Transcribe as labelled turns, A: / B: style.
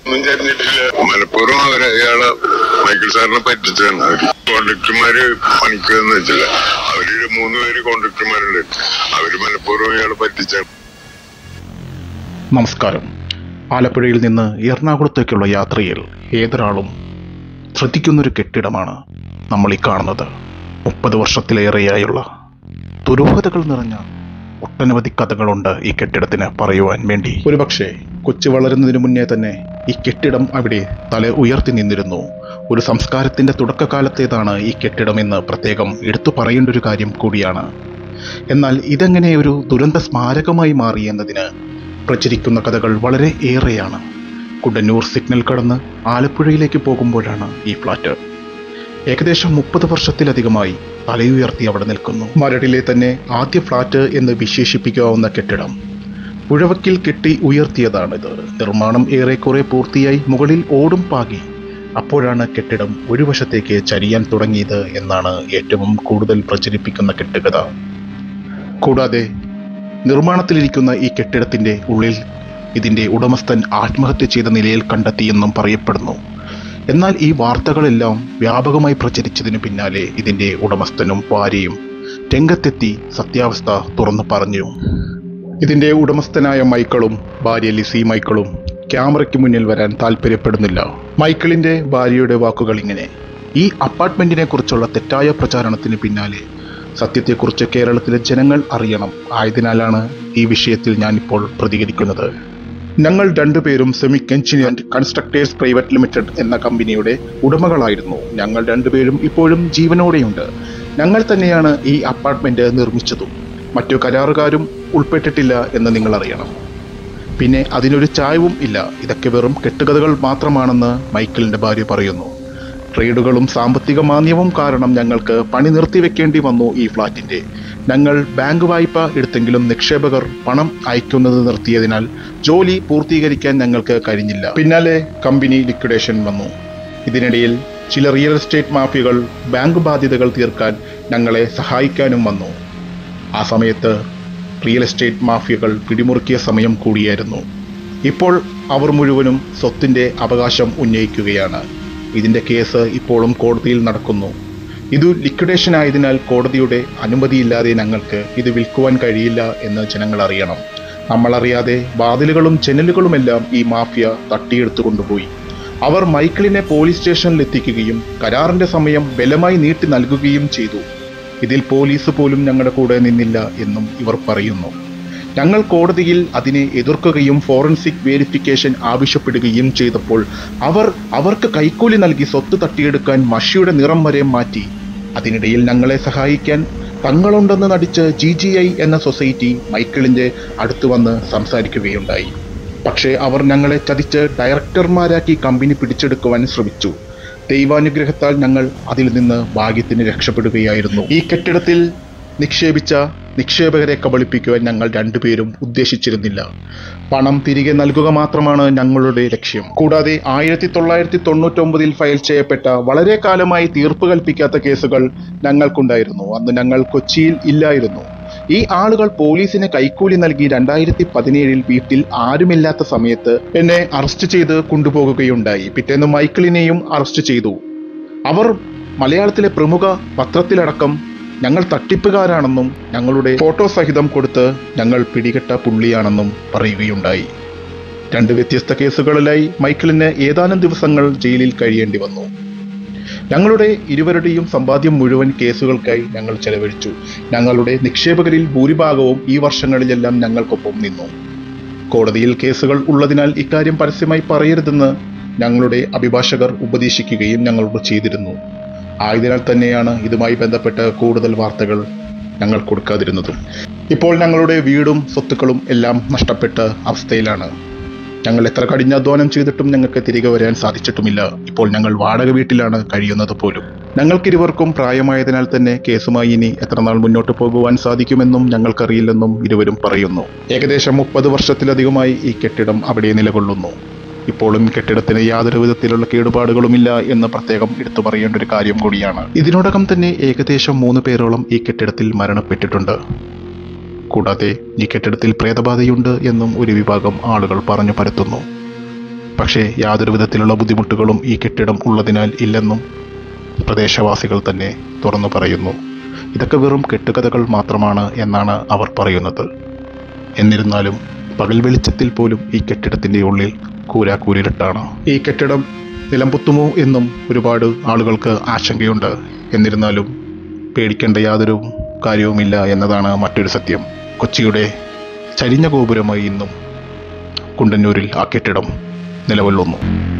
A: ഒന്നും ചരിഞ്ഞിട്ടില്ല മലപ്പുറം അവര് അയാള് മൈക്കിൾ സാറിനെ പറ്റിച്ചാണ് അവര് കോൺട്രാക്ടർമാര് പണിക്കെന്ന് വെച്ചില്ല അവര് മൂന്ന് പേര് കോൺട്രാക്ടർമാരുണ്ട് അവര് മലപ്പുറം ഇയാളെ പറ്റിച്ചാണ്
B: നമസ്കാരം ആലപ്പുഴയിൽ നിന്ന് എറണാകുളത്തേക്കുള്ള യാത്രയിൽ ഏതൊരാളും ശ്രദ്ധിക്കുന്നൊരു കെട്ടിടമാണ് നമ്മൾ ഈ കാണുന്നത് മുപ്പത് വർഷത്തിലേറെയായുള്ള ദുരൂഹതകൾ നിറഞ്ഞ ഒട്ടനവധി കഥകളുണ്ട് ഈ കെട്ടിടത്തിന് പറയുവാൻ വേണ്ടി ഒരുപക്ഷെ കൊച്ചു വളരുന്നതിന് മുന്നേ തന്നെ ഈ കെട്ടിടം അവിടെ തല ഉയർത്തി നിന്നിരുന്നു ഒരു സംസ്കാരത്തിന്റെ തുടക്കകാലത്തേതാണ് ഈ കെട്ടിടം എന്ന് പ്രത്യേകം എടുത്തു പറയേണ്ട ഒരു കാര്യം കൂടിയാണ് എന്നാൽ ഇതെങ്ങനെ ഒരു ദുരന്ത സ്മാരകമായി മാറി എന്നതിന് പ്രചരിക്കുന്ന കഥകൾ വളരെ ഏറെയാണ് കുണ്ടന്നൂർ സിഗ്നൽ കടന്ന് ആലപ്പുഴയിലേക്ക് പോകുമ്പോഴാണ് ഈ ഫ്ലാറ്റ് ഏകദേശം മുപ്പത് വർഷത്തിലധികമായി തലയുയർത്തി അവിടെ നിൽക്കുന്നു മരടിലെ തന്നെ ആദ്യ ഫ്ലാറ്റ് എന്ന് വിശേഷിപ്പിക്കാവുന്ന കെട്ടിടം പുഴവക്കിൽ കെട്ടി ഉയർത്തിയതാണിത് നിർമ്മാണം ഏറെക്കുറെ പൂർത്തിയായി മുകളിൽ ഓടും പാകി അപ്പോഴാണ് കെട്ടിടം ഒരു വശത്തേക്ക് ചരിയാൻ തുടങ്ങിയത് എന്നാണ് ഏറ്റവും കൂടുതൽ പ്രചരിപ്പിക്കുന്ന കെട്ടുകഥ കൂടാതെ നിർമ്മാണത്തിലിരിക്കുന്ന ഈ കെട്ടിടത്തിന്റെ ഉള്ളിൽ ഇതിന്റെ ഉടമസ്ഥൻ ആത്മഹത്യ ചെയ്ത നിലയിൽ കണ്ടെത്തിയെന്നും പറയപ്പെടുന്നു എന്നാൽ ഈ വാർത്തകളെല്ലാം വ്യാപകമായി പ്രചരിച്ചതിനു പിന്നാലെ ഇതിന്റെ ഉടമസ്ഥനും ഭാര്യയും രംഗത്തെത്തി സത്യാവസ്ഥ തുറന്നു പറഞ്ഞു ഇതിന്റെ ഉടമസ്ഥനായ മൈക്കിളും ഭാര്യ ലിസി മൈക്കിളും ക്യാമറയ്ക്ക് മുന്നിൽ വരാൻ താല്പര്യപ്പെടുന്നില്ല മൈക്കിളിന്റെ ഭാര്യയുടെ വാക്കുകൾ ഇങ്ങനെ ഈ അപ്പാർട്ട്മെന്റിനെ കുറിച്ചുള്ള തെറ്റായ പ്രചാരണത്തിന് പിന്നാലെ സത്യത്തെക്കുറിച്ച് കേരളത്തിലെ ജനങ്ങൾ അറിയണം ആയതിനാലാണ് ഈ വിഷയത്തിൽ ഞാനിപ്പോൾ പ്രതികരിക്കുന്നത് ഞങ്ങൾ രണ്ടുപേരും Semic engineer and constructors private limited എന്ന കമ്പനിയുടെ ഉടമകളായിരുന്നു ഞങ്ങൾ രണ്ടുപേരും ഇപ്പോഴും ജീവനോടെയുണ്ട് ഞങ്ങൾ തന്നെയാണ് ഈ അപ്പാർട്ട്മെന്റ് നിർമ്മിച്ചതും മറ്റു കരാറുകാരും ഉൾപ്പെട്ടിട്ടില്ല എന്ന് നിങ്ങൾ അറിയണം പിന്നെ അതിനൊരു ചായവും ഇല്ല ഇതൊക്കെ വെറും കെട്ടുകഥകൾ മാത്രമാണെന്ന് മൈക്കിളിന്റെ ഭാര്യ പറയുന്നു ട്രേഡുകളും സാമ്പത്തിക മാന്ദ്യവും കാരണം ഞങ്ങൾക്ക് പണി നിർത്തിവെക്കേണ്ടി വന്നു ഈ ഫ്ളാറ്റിന്റെ ഞങ്ങൾ ബാങ്ക് വായ്പ എടുത്തെങ്കിലും നിക്ഷേപകർ പണം അയക്കുന്നത് നിർത്തിയതിനാൽ ജോലി പൂർത്തീകരിക്കാൻ ഞങ്ങൾക്ക് കഴിഞ്ഞില്ല പിന്നാലെ കമ്പനി ലിക്വിഡേഷൻ വന്നു ഇതിനിടയിൽ ചില റിയൽ എസ്റ്റേറ്റ് മാഫിയകൾ ബാങ്ക് ബാധ്യതകൾ തീർക്കാൻ ഞങ്ങളെ സഹായിക്കാനും വന്നു ആ സമയത്ത് റിയൽ എസ്റ്റേറ്റ് മാഫിയകൾ പിടിമുറുക്കിയ സമയം കൂടിയായിരുന്നു ഇപ്പോൾ അവർ മുഴുവനും സ്വത്തിന്റെ അവകാശം ഉന്നയിക്കുകയാണ് ഇതിന്റെ കേസ് ഇപ്പോഴും കോടതിയിൽ നടക്കുന്നു ഇത് ലിക്വിഡേഷൻ ആയതിനാൽ കോടതിയുടെ അനുമതിയില്ലാതെ ഞങ്ങൾക്ക് ഇത് വിൽക്കുവാൻ കഴിയില്ല എന്ന് ജനങ്ങൾ അറിയണം നമ്മളറിയാതെ വാതിലുകളും ജനലുകളുമെല്ലാം ഈ മാഫിയ തട്ടിയെടുത്തു കൊണ്ടുപോയി അവർ മൈക്കിളിനെ പോലീസ് സ്റ്റേഷനിൽ എത്തിക്കുകയും കരാറിന്റെ സമയം ബലമായി നീട്ടി നൽകുകയും ചെയ്തു ഇതിൽ പോലീസ് പോലും ഞങ്ങളുടെ കൂടെ നിന്നില്ല എന്നും ഇവർ പറയുന്നു ഞങ്ങൾ കോടതിയിൽ അതിനെ എതിർക്കുകയും ഫോറൻസിക് വേരിഫിക്കേഷൻ ആവശ്യപ്പെടുകയും ചെയ്തപ്പോൾ അവർ അവർക്ക് കൈക്കൂലി നൽകി സ്വത്ത് തട്ടിയെടുക്കാൻ മഷിയുടെ നിറം വരെ മാറ്റി അതിനിടയിൽ ഞങ്ങളെ സഹായിക്കാൻ തങ്ങളുണ്ടെന്ന് നടിച്ച് ജി ജി ഐ എന്ന സൊസൈറ്റി മൈക്കിളിന്റെ അടുത്ത് വന്ന് സംസാരിക്കുകയുണ്ടായി പക്ഷേ അവർ ഞങ്ങളെ ചതിച്ച് ഡയറക്ടർമാരാക്കി കമ്പനി പിടിച്ചെടുക്കുവാൻ ശ്രമിച്ചു ദൈവാനുഗ്രഹത്താൽ ഞങ്ങൾ അതിൽ നിന്ന് ഭാഗ്യത്തിന് രക്ഷപ്പെടുകയായിരുന്നു ഈ കെട്ടിടത്തിൽ നിക്ഷേപിച്ച നിക്ഷേപകരെ കബളിപ്പിക്കുവാൻ ഞങ്ങൾ രണ്ടുപേരും ഉദ്ദേശിച്ചിരുന്നില്ല പണം തിരികെ നൽകുക മാത്രമാണ് ഞങ്ങളുടെ ലക്ഷ്യം കൂടാതെ ആയിരത്തി തൊള്ളായിരത്തി തൊണ്ണൂറ്റൊമ്പതിൽ ഫയൽ ചെയ്യപ്പെട്ട വളരെ കാലമായി തീർപ്പ് കൽപ്പിക്കാത്ത കേസുകൾ ഞങ്ങൾക്കുണ്ടായിരുന്നു അന്ന് ഞങ്ങൾ കൊച്ചിയിൽ ഇല്ലായിരുന്നു ഈ ആളുകൾ പോലീസിന് കൈക്കൂലി നൽകി രണ്ടായിരത്തി പതിനേഴിൽ വീട്ടിൽ ആരുമില്ലാത്ത സമയത്ത് എന്നെ അറസ്റ്റ് ചെയ്ത് കൊണ്ടുപോകുകയുണ്ടായി പിറ്റേന്ന് മൈക്കിളിനെയും അറസ്റ്റ് ചെയ്തു അവർ മലയാളത്തിലെ പ്രമുഖ പത്രത്തിലടക്കം ഞങ്ങൾ തട്ടിപ്പുകാരാണെന്നും ഞങ്ങളുടെ ഫോട്ടോ സഹിതം കൊടുത്ത് ഞങ്ങൾ പിടികെട്ട പുള്ളിയാണെന്നും പറയുകയുണ്ടായി രണ്ട് വ്യത്യസ്ത കേസുകളിലായി മൈക്കിളിന് ഏതാനും ദിവസങ്ങൾ ജയിലിൽ കഴിയേണ്ടി വന്നു ഞങ്ങളുടെ ഇരുവരുടെയും സമ്പാദ്യം മുഴുവൻ കേസുകൾക്കായി ഞങ്ങൾ ചെലവഴിച്ചു ഞങ്ങളുടെ നിക്ഷേപകരിൽ ഭൂരിഭാഗവും ഈ വർഷങ്ങളിലെല്ലാം ഞങ്ങൾക്കൊപ്പം നിന്നു കോടതിയിൽ കേസുകൾ ഉള്ളതിനാൽ ഇക്കാര്യം പരസ്യമായി പറയരുതെന്ന് ഞങ്ങളുടെ അഭിഭാഷകർ ഉപദേശിക്കുകയും ഞങ്ങളോട് ചെയ്തിരുന്നു ആയതിനാൽ തന്നെയാണ് ഇതുമായി ബന്ധപ്പെട്ട് കൂടുതൽ വാർത്തകൾ ഞങ്ങൾ കൊടുക്കാതിരുന്നതും ഇപ്പോൾ ഞങ്ങളുടെ വീടും സ്വത്തുക്കളും എല്ലാം നഷ്ടപ്പെട്ട അവസ്ഥയിലാണ് ഞങ്ങൾ എത്ര കഠിനാധ്വാനം ചെയ്തിട്ടും ഞങ്ങൾക്ക് തിരികെ വരാൻ സാധിച്ചിട്ടുമില്ല ഇപ്പോൾ ഞങ്ങൾ വാടക വീട്ടിലാണ് കഴിയുന്നത് പോലും ഞങ്ങൾക്കിരുവർക്കും പ്രായമായതിനാൽ തന്നെ കേസുമായി ഇനി എത്ര നാൾ മുന്നോട്ട് പോകുവാൻ സാധിക്കുമെന്നും ഞങ്ങൾക്കറിയില്ലെന്നും ഇരുവരും പറയുന്നു ഏകദേശം മുപ്പത് വർഷത്തിലധികമായി ഈ കെട്ടിടം അവിടെ നിലകൊള്ളുന്നു ഇപ്പോഴും കെട്ടിടത്തിന് യാതൊരു വിധത്തിലുള്ള കേടുപാടുകളുമില്ല എന്ന് പ്രത്യേകം എടുത്തു പറയേണ്ട ഒരു കാര്യം കൂടിയാണ് ഇതിനോടകം തന്നെ ഏകദേശം മൂന്ന് പേരോളം ഈ കെട്ടിടത്തിൽ മരണപ്പെട്ടിട്ടുണ്ട് കൂടാതെ ഈ കെട്ടിടത്തിൽ പ്രേതബാധയുണ്ട് എന്നും ഒരു വിഭാഗം ആളുകൾ പറഞ്ഞു പരത്തുന്നു പക്ഷേ യാതൊരു വിധത്തിലുള്ള ബുദ്ധിമുട്ടുകളും ഈ കെട്ടിടം ഉള്ളതിനാൽ ഇല്ലെന്നും പ്രദേശവാസികൾ തന്നെ തുറന്നു പറയുന്നു ഇതൊക്കെ വെറും കെട്ടുകഥകൾ മാത്രമാണ് എന്നാണ് അവർ പറയുന്നത് എന്നിരുന്നാലും പകൽ വെളിച്ചത്തിൽ പോലും ഈ കെട്ടിടത്തിൻ്റെ ഉള്ളിൽ കൂരാക്കൂരിട്ടാണ് ഈ കെട്ടിടം നിലംപൊത്തുമോ എന്നും ഒരുപാട് ആളുകൾക്ക് ആശങ്കയുണ്ട് എന്നിരുന്നാലും പേടിക്കേണ്ട യാതൊരു കാര്യവുമില്ല എന്നതാണ് മറ്റൊരു സത്യം കൊച്ചിയുടെ ചരിഞ്ഞ ഗോപുരമായി ഇന്നും കുണ്ടന്നൂരിൽ ആ കെട്ടിടം നിലകൊള്ളുന്നു